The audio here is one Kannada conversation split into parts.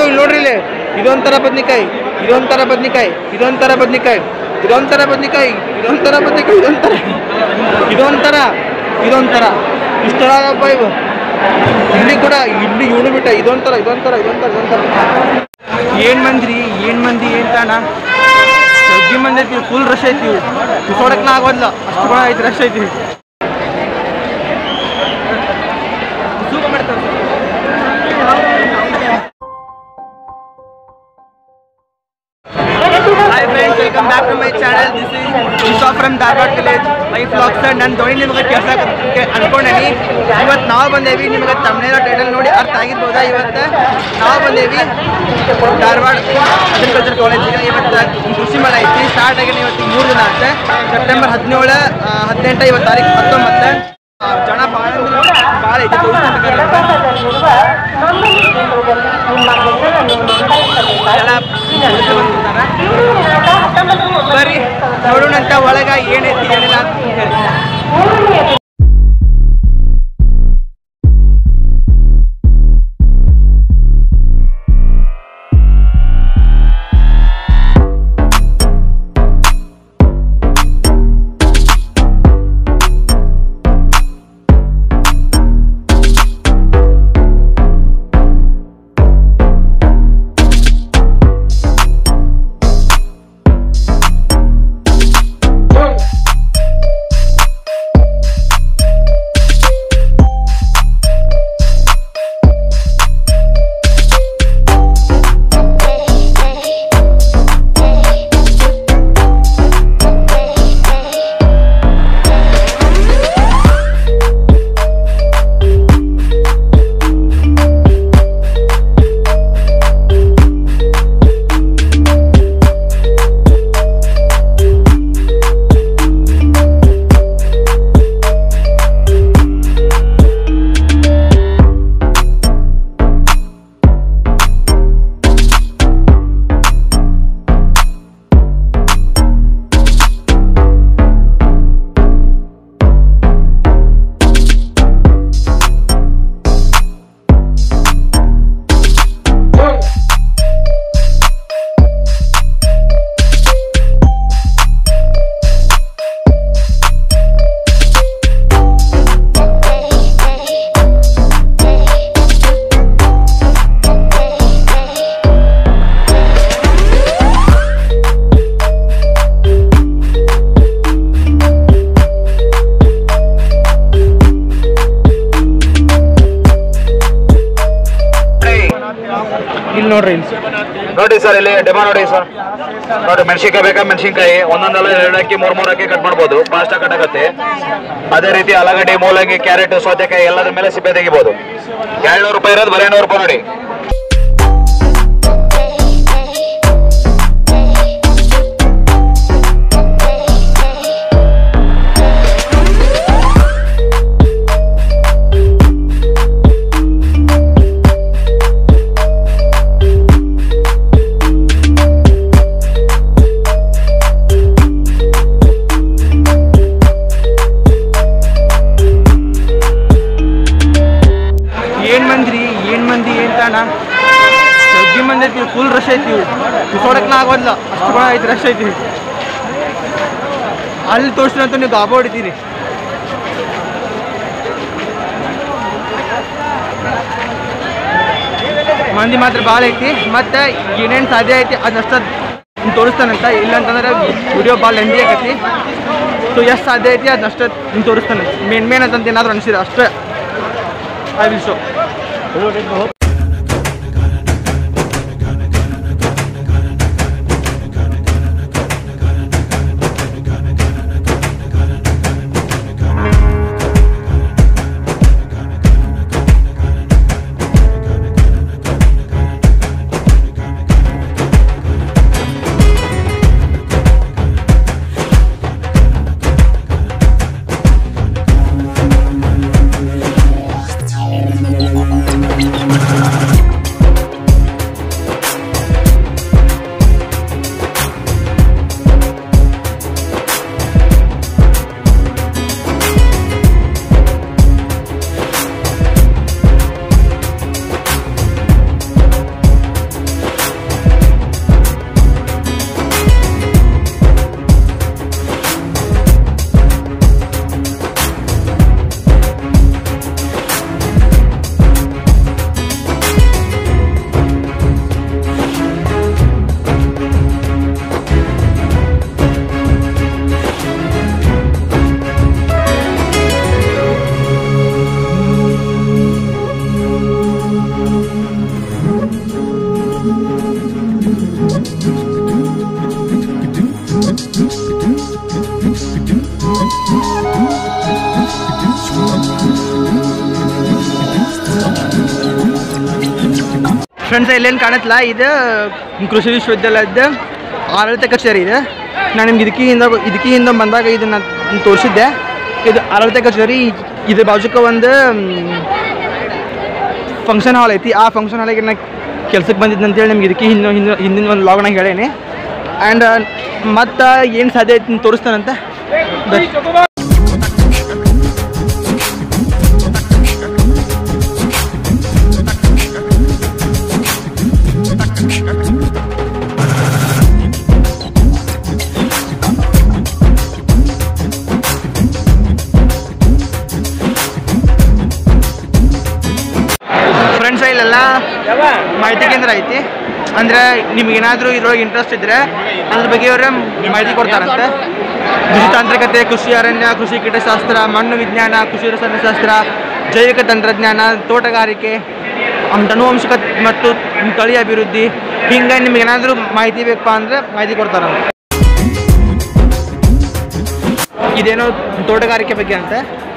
ಇಲ್ಲಿ ನೋಡ್ರಿ ಇಲ್ಲಿ ಇದೊಂಥರ ಬದ್ನಿಕಾಯಿ ಇದೊಂಥರ ಬದ್ನಿಕಾಯಿ ಇದೊಂಥರ ಬದ್ನಿಕಾಯಿ ಇದೊಂಥರ ಬದ್ನಿಕಾಯಿ ಇದೊಂಥರ ಬದ್ನಿಕಾಯಿ ಇದೊಂಥರ ಇದೊಂಥರ ಇದೊಂಥರ ಇಷ್ಟಪ್ಪ ಇವು ಇಲ್ಲಿ ಕೂಡ ಇಲ್ಲಿ ಇವನು ಬಿಟ್ಟ ಇದೊಂಥರ ಇದೊಂಥರ ಇದೊಂಥರ ಇದೊಂಥರ ಏನ್ ಮಂದ್ರಿ ಏನ್ ಮಂದಿ ಏನ್ ತಾಣ ಜಗ್ಗಿ ಮಂದಿ ಐತಿ ಫುಲ್ ರಶ್ ಐತಿ ಕುಸೋಡಕ್ನ ಆಗೋದಿಲ್ಲ ಅಷ್ಟು ಕೂಡ ಐತಿ ರಶ್ ಐತಿ ತೂಕ ಮಾಡ್ತಾರೆ hi friends welcome back to my channel this is Isha from Dharwad village my blogs ನನ್ನ ಧ್ವನಿ ನಿಮಗೆ ಕೆಲಸ ಅನ್ಕೊಂಡೇನಿ ಇವತ್ತು ನಾವು ಬಂದೇವಿ ನಿಮಗೆ ತಮ್ಮನೇಲ ಟೈಟಲ್ ನೋಡಿ ಅರ್ಥ ಆಗಿರ್ಬೋದಾ ಇವತ್ತು ನಾವು ಬಂದೇವಿ ಧಾರವಾಡ ಅಗ್ರಿಕಲ್ಚರ್ ಕಾಲೇಜಿಗೆ ಇವತ್ತು ಕೃಷಿ ಮೇಳ ಐತಿ ಸ್ಟಾರ್ಟ್ ಆಗಿ ಇವತ್ತು ಮೂರು ದಿನ ಆಗುತ್ತೆ ಸೆಪ್ಟೆಂಬರ್ ಹದಿನೇಳು ಹದಿನೆಂಟು ಇವತ್ತು ತಾರೀಕು ಹತ್ತೊಂಬತ್ತು ಆ, ಜನ ಭಾಳ ಅಂದ್ರೆ ಭಾಳ ಐತಿ ಎಲ್ಲ ಬಂದಿದ್ದಾರೆ ಬರ್ರಿ ನೋಡೋಣಂತ ಒಳಗ ಏನೈತಿ ಏನಿಲ್ಲ ಅಂತ ಹೇಳಿ ಇಲ್ಲಿ ನೋಡ್ರಿ ಇಲ್ಲಿ ನೋಡಿ ಸರ್ ಇಲ್ಲಿ ಡೆಮೋ ನೋಡಿ ಸರ್ ನೋಡಿ ಮೆಣಸಿನ್ಕಾಯಿ ಬೇಕಾ ಮೆಣಸಿನ್ಕಾಯಿ ಒಂದೊಂದಲ್ಲ ಎರಡು ಹಾಕಿ ಮೂರ್ ಮೂರ್ ಹಾಕಿ ಕಟ್ ಮಾಡ್ಬೋದು ಫಾಸ್ಟ್ ಕಟ್ ಆಗುತ್ತೆ ಅದೇ ರೀತಿ ಅಲಗಡ್ಡಿ ಮೂಲಂಗಿ ಕ್ಯಾರೆಟ್ ಸೌತೆಕಾಯಿ ಎಲ್ಲದ್ರ ಮೇಲೆ ಸಿಪ್ಪೆ ತೆಗಿಬಹುದು ಏಳ್ನೂರು ರೂಪಾಯಿ ಇರೋದು ಬರೀ ನೂರು ರೂಪಾಯಿ ನೋಡಿ ಏನ್ ಮಂದ್ರಿ ಏನ್ ಮಂದಿ ಏನ್ ತಾಣ ಜಗ್ಗಿ ಮಂದಿ ಐತಿ ಫುಲ್ ರಶ್ ಐತಿ ಕುಸೋಡಕ್ನ ಆಗೋದಿಲ್ಲ ಅಷ್ಟು ಕೂಡ ಐತಿ ರಶ್ ಐತಿ ಅಲ್ಲಿ ತೋರಿಸಿದಂತ ನೀವು ಗಾಬ ಹೊಡಿತೀರಿ ಮಂದಿ ಮಾತ್ರ ಭಾಳ ಐತಿ ಮತ್ತೆ ಏನೇನು ಸಾಧ್ಯ ಐತಿ ಅದಷ್ಟ ತೋರಿಸ್ತಾನಂತ ಇಲ್ಲ ಅಂತಂದ್ರೆ ವಿಡಿಯೋ ಭಾಳ ಲೆಂದಿ ಆಗೈತಿ ಸೊ ಎಷ್ಟು ಸಾಧ್ಯ ಐತಿ ಅದನ್ನಷ್ಟ ತೋರಿಸ್ತಾನೆ ಮೇನ್ ಮೇನ್ ಅಂತಂತ ಏನಾದ್ರು ಅನಿಸಿದೆ ಅಷ್ಟೇ I will show Thank friends ಇಲ್ಲೇನು ಕಾಣತ್ತಲ್ಲ ಇದು ಕೃಷಿ ವಿಶ್ವವಿದ್ಯಾಲಯದ ಆಡಳಿತ ಕಚೇರಿ ಇದೆ ನಾನು ನಿಮ್ಗೆ ಇದಕ್ಕಿಂದ ಇದಕ್ಕಿಂದ ಬಂದಾಗ ಇದನ್ನು ತೋರಿಸಿದ್ದೆ ಇದು ಆಡಳಿತ ಕಚೇರಿ ಇದ್ರ ಬಾಜುಕ ಒಂದು ಫಂಕ್ಷನ್ ಹಾಲ್ ಐತಿ ಆ ಫಂಕ್ಷನ್ ಹಾಲಿಗೆ ನಾ ಕೆಲ್ಸಕ್ಕೆ ಬಂದಿದ್ದೆ ಅಂತೇಳಿ ನಿಮ್ಗೆ ಇದಕ್ಕೆ ಹಿಂದೆ ಹಿಂದೆ ಹಿಂದಿನ ಒಂದು ಲಾಗ್ನಾಗ ಹೇಳೇನಿ ಆ್ಯಂಡ್ ಮತ್ತು ಏನು ಸಾಧ್ಯ ಐತಿ ಅಂತ ತೋರಿಸ್ತಾನಂತ ಬರ್ರಿ. ಫ್ರೆಂಡ್ಸ್ ಇಲ್ಲೆಲ್ಲ ಮಾಹಿತಿ ಕೇಂದ್ರ ಐತಿ ಅಂದ್ರೆ ನಿಮ್ಗೆ ಏನಾದರೂ ಇದ್ರೊಳಗೆ ಇಂಟ್ರೆಸ್ಟ್ ಇದ್ರೆ ಅದ್ರ ಬಗ್ಗೆ ಅವರ ಮಾಹಿತಿ ಕೊಡ್ತಾರಂತೆ ಕೃಷಿ ತಾಂತ್ರಿಕತೆ ಕೃಷಿ ಅರಣ್ಯ ಕೃಷಿ ಕೀಟಶಾಸ್ತ್ರ ಮಣ್ಣು ವಿಜ್ಞಾನ ಕೃಷಿ ರಸಾಯನಶಾಸ್ತ್ರ ಜೈವಿಕ ತಂತ್ರಜ್ಞಾನ ತೋಟಗಾರಿಕೆ ಅನುವಂಶಕ ಮತ್ತು ತಳಿ ಅಭಿವೃದ್ಧಿ ಹಿಂಗೆ ನಿಮ್ಗೆ ಏನಾದರೂ ಮಾಹಿತಿ ಬೇಕಪ್ಪ ಅಂದ್ರೆ ಮಾಹಿತಿ ಕೊಡ್ತಾರಂತೆ ಇದೇನೋ ತೋಟಗಾರಿಕೆ ಬಗ್ಗೆ ಅಂತೆ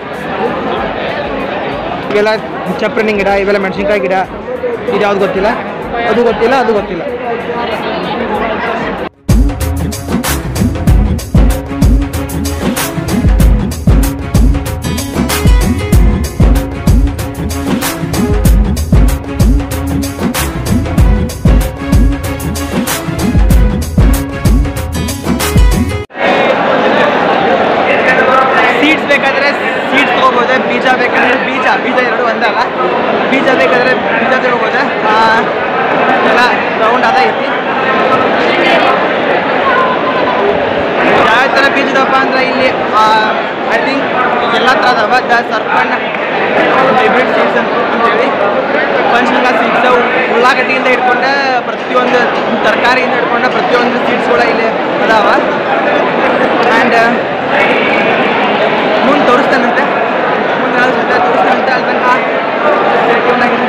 ಇವೆಲ್ಲ ಚಪ್ರನಿಂಗ್ ಗಿಡ ಇವೆಲ್ಲ ಮೆಣಸಿನ್ಕಾಯಿ ಗಿಡ ಇದು ಯಾವ್ದು ಗೊತ್ತಿಲ್ಲ ಅದು ಗೊತ್ತಿಲ್ಲ ಅದು ಗೊತ್ತಿಲ್ಲ ಸೀಡ್ಸ್ ಬೇಕಾದ್ರೆ ಸೀಡ್ಸ್ ತೊಗೋಬೋದು ಬೀಜ ಬೇಕಾದ್ರೆ ಬೀಜ ಬೀಜ ಎರಡು ಒಂದಲ್ಲ ಬೀಜ ಬೇಕಾದ್ರೆ ಬೀಜ ತಗೋಬೋದು ಆ, ಎಲ್ಲ ರೌಂಡ್ ಅದ ಐತಿ ಯಾವ ಥರ ಬೀಜ ಇದಾವಪ್ಪ ಅಂದ್ರೆ ಇಲ್ಲಿ ಐ ಥಿಂಕ್ ಎಲ್ಲ ಥರ ಅದಾವ ದ ಸರ್ಪನ್ ಹೈಬ್ರಿಡ್ ಸೀಡ್ಸ್ ಅಂತೇಳಿ ಪಂಚಗಂಗಾ ಸೀಡ್ಸ್ ಉಳ್ಳಾಗಡ್ಡಿಯಿಂದ ಹಿಡ್ಕೊಂಡೆ ಪ್ರತಿಯೊಂದು ತರಕಾರಿಯಿಂದ ಹಿಡ್ಕೊಂಡೆ ಪ್ರತಿಯೊಂದು ಸೀಡ್ಸ್ ಕೂಡ ಇಲ್ಲಿ ಅದಾವ ಆ್ಯಂಡ್ ಮುಂದೆ ತೋರಿಸ್ತಾನಂತೆ ಮುಂದೆ ಯಾವ್ದು ಸದ್ಯ ತೋರಿಸ್ತಾನಂತೆ ಅಲ್ಲಿ ತನಕ stay tuned ಆಗಿರಿ.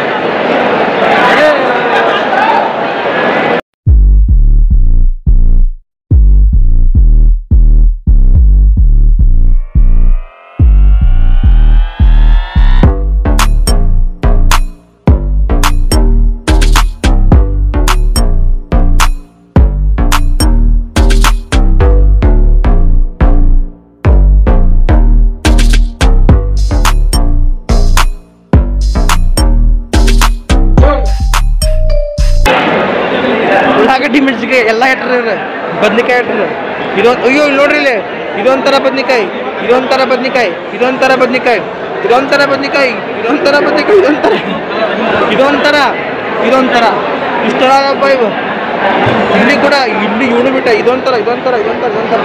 ಉಳ್ಳಾಗಡ್ಡಿ ಮೆಣಸಿಗೆ ಎಲ್ಲ ಇಟ್ಟರು ಬದ್ನಿಕಾಯಿ ಇಟ್ಟರು ಇದೊಂದು ಅಯ್ಯೋ ಇಲ್ಲಿ ನೋಡ್ರಿ ಇಲ್ಲಿ ಇದೊಂಥರ ಬದ್ನಿಕಾಯಿ ಇದೊಂಥರ ಬದ್ನಿಕಾಯಿ ಇದೊಂಥರ ಬದ್ನಿಕಾಯಿ ಇದೊಂಥರ ಬದ್ನಿಕಾಯಿ ಇದೊಂಥರ ಬದ್ನಿಕಾಯಿ ಇದೊಂಥರ ಇದೊಂಥರ ಇದೊಂಥರ ಇಷ್ಟೊಳಗಪ್ಪ ಇವು ಇಲ್ಲಿ ಕೂಡ ಇಲ್ಲಿ ಇವನು ಬಿಟ್ಟ ಇದೊಂಥರ ಇದೊಂಥರ ಇದೊಂಥರ ಇದೊಂಥರ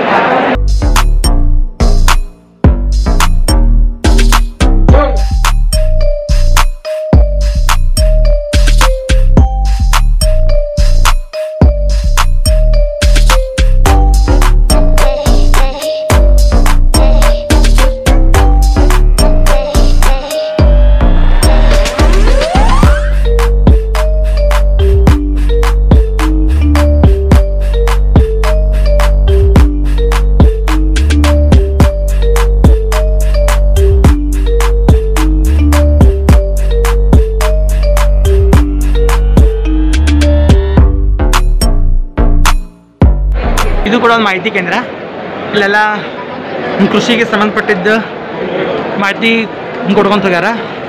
ಇದು ಕೂಡ ಒಂದು ಮಾಹಿತಿ ಕೇಂದ್ರ ಇಲ್ಲೆಲ್ಲ ಕೃಷಿಗೆ ಸಂಬಂಧಪಟ್ಟಿದ್ದು ಮಾಹಿತಿ ಕೊಡ್ಕೊಂತ ಹೋಗ್ಯಾರ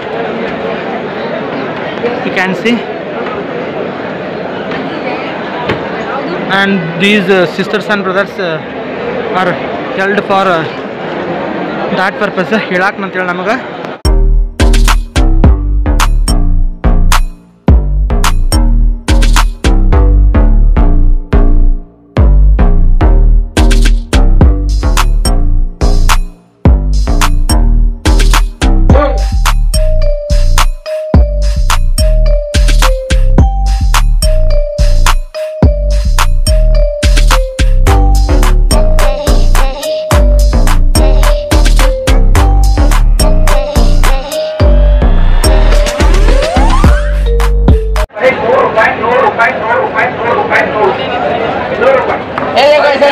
you can see and these sisters and brothers are held for that purpose ಹೇಳಕ್ಕೆ ಅಂತೇಳಿ ನಮಗೆ Hey, hey, hey.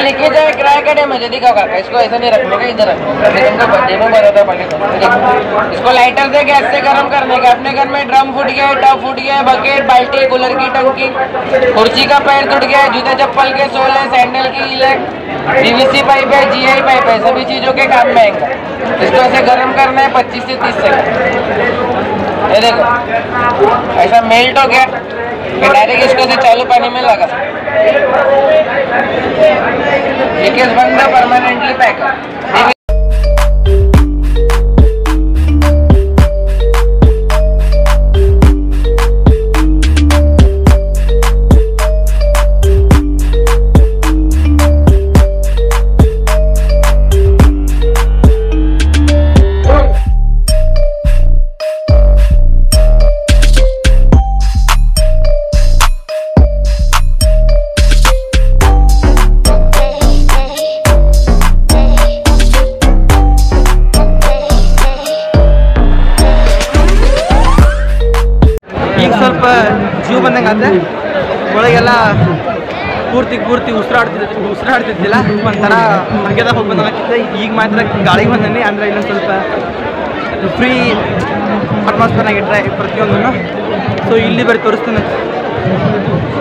लेके जाए किराए का डैम मुझे दिखाओ काका इसको ऐसा नहीं रखने का इधर रखो मैं तुमको डेमो बताता हूँ पहले देखो इसको लाइटर से गैस से गर्म करने का अपने घर में ड्रम फूट गया टब फूट गया बकेट बाल्टी कूलर की टंकी कुर्सी का पैर टूट गया जूते चप्पल के सोल है सैंडल की हील है पीवीसी पाइप है जीआई पाइप है सभी चीजों के काम में आएगा इसको ऐसे गर्म करना है पच्चीस से तीस सेकंड ये देखो ऐसा मेल्ट हो गया कि डायरेक्ट इसको से चालू पानी में लगा लीकेज बंद परमानेंटली पैक ಈಗ ಸ್ವಲ್ಪ ಜೀವ ಬಂದಂಗೆ ಆದ್ರೆ ಒಳಗೆಲ್ಲ ಪೂರ್ತಿ ಪೂರ್ತಿ ಉಸಿರಾಡ್ತಿದ್ದ ಉಸಿರಾಡ್ತಿದ್ದಿಲ್ಲ ಒಂಥರ ಹಗ್ಗದಾಗ ಹೋಗಿ ಬಂದಂಗೆ ಈಗ ಮಾತ್ರ ಗಾಳಿಗೆ ಬಂದನಿ ಅಂದ್ರೆ ಇನ್ನೊಂದು ಸ್ವಲ್ಪ ಫ್ರೀ ಅಟ್ಮಾಸ್ಫಿಯರ್ನಾಗ ಇಟ್ಟರೆ ಪ್ರತಿಯೊಂದನ್ನು ಸೊ ಇಲ್ಲಿ ಬರೀ ತೋರಿಸ್ತೀನಿ